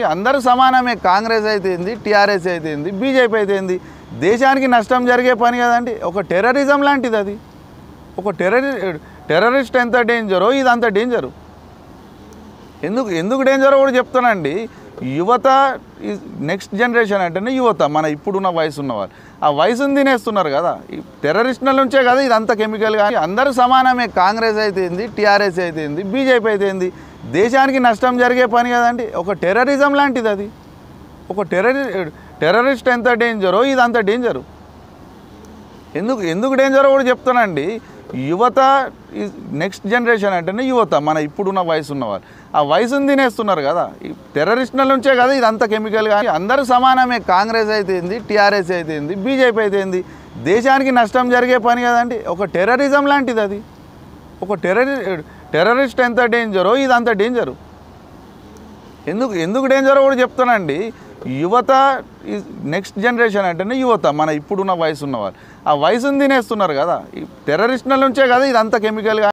అందరూ సమానమే కాంగ్రెస్ అయితే ఏంది టీఆర్ఎస్ అయితే ఏంది బీజేపీ అయితే ఏంది దేశానికి నష్టం జరిగే పని కదండి ఒక టెర్రరిజం లాంటిది అది ఒక టెర్రరి టెర్రరిస్ట్ ఎంత డేంజరో ఇది అంత డేంజరు ఎందుకు ఎందుకు డేంజరో కూడా చెప్తానండి యువత నెక్స్ట్ జనరేషన్ అంటేనే యువత మన ఇప్పుడున్న వయసు ఉన్నవారు ఆ వయసుని తినేస్తున్నారు కదా ఈ టెర్రరిస్టుల నుంచే కదా ఇదంతా కెమికల్ కానీ అందరూ సమానమే కాంగ్రెస్ అయితే ఏంది టీఆర్ఎస్ అయితే ఏంది బీజేపీ అయితే ఏంది దేశానికి నష్టం జరిగే పని కదండి ఒక టెర్రరిజం లాంటిది అది ఒక టెర్రరి టెర్రరిస్ట్ ఎంత డేంజరో ఇది అంత డేంజరు ఎందుకు ఎందుకు డేంజరో కూడా చెప్తానండి యువత నెక్స్ట్ జనరేషన్ అంటేనే యువత మన ఇప్పుడున్న వయసు ఉన్నవారు ఆ వయసుని తినేస్తున్నారు కదా ఈ టెర్రరిస్టుల నుంచే కదా ఇదంతా కెమికల్ కానీ అందరూ సమానమే కాంగ్రెస్ అయితే ఏంది టీఆర్ఎస్ అయితే ఏంది బీజేపీ అయితే ఏంది దేశానికి నష్టం జరిగే పని కదండి ఒక టెర్రరిజం లాంటిది అది ఒక టెర్రరి టెర్రరిస్ట్ ఎంత డేంజరో ఇది అంత డేంజరు ఎందుకు ఎందుకు డేంజరో కూడా చెప్తానండి యువత నెక్స్ట్ జనరేషన్ అంటేనే యువత మన ఇప్పుడున్న వయసు ఉన్నవారు ఆ వయసుని తినేస్తున్నారు కదా ఈ టెర్రరిస్టుల నుంచే కదా ఇదంతా కెమికల్